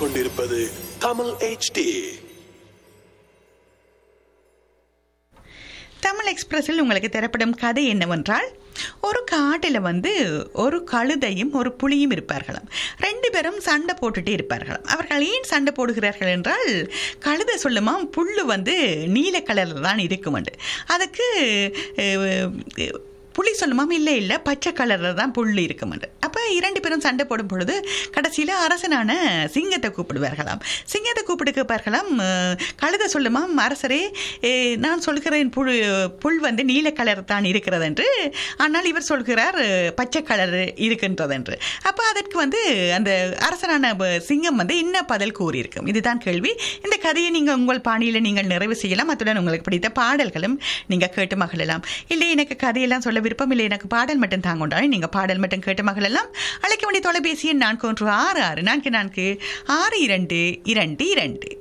கேட்டுக்கொண்டிருப்பது தமிழ் HD தமிழ் எக்ஸ்பிரஸில் உங்களுக்கு தரப்படும் கதை என்னவென்றால் ஒரு காட்டில் வந்து ஒரு கழுதையும் ஒரு புலியும் இருப்பார்களாம் ரெண்டு பேரும் சண்டை போட்டுட்டே இருப்பார்களாம் அவர்கள் ஏன் சண்டை போடுகிறார்கள் என்றால் கழுதை சொல்லுமா புல்லு வந்து நீல கலரில் தான் இருக்குமெண்டு அதுக்கு அஹ், புலி சொல்லுமாம் இல்லை இல்லை பச்சை கலரில் தான் புல் இருக்குமென்று அப்போ இரண்டு பேரும் சண்டை போடும் பொழுது கடைசியில் அரசனான சிங்கத்தை கூப்பிடுவார்களாம் சிங்கத்தை கூப்பிட்டு கேட்பார்களாம் அஹ், கழுதை சொல்லுமாம் அரசரே eh, நான் சொல்கிறேன் புல் புல் வந்து நீல கலர் தான் இருக்கிறது என்று ஆனால் இவர் சொல்கிறார் அஹ், பச்சை கலர் இருக்கின்றது என்று அப்போ அதற்கு வந்து அந்த அரசனான ப- சிங்கம் வந்து என்ன பதில் கூறியிருக்கும் இதுதான் கேள்வி இந்த கதையை நீங்கள் உங்கள் பாணியில் நீங்கள் நிறைவு செய்யலாம் அத்துடன் உங்களுக்கு பிடித்த பாடல்களும் நீங்கள் கேட்டு மகிழலாம் இல்லை எனக்கு கதையெல்லாம் சொல்ல விருப்பம் இல்லை எனக்கு பாடல் மட்டும் தாங்கொண்டாலும் நீங்கள் பாடல் மட்டும் கேட்டு மகிழலாம் அழைக்க வேண்டிய தொலைபேசி எண் நான்கு ஒன்று ஆறு ஆறு நான்கு நான்கு ஆறு இரண்டு இரண்டு இரண்டு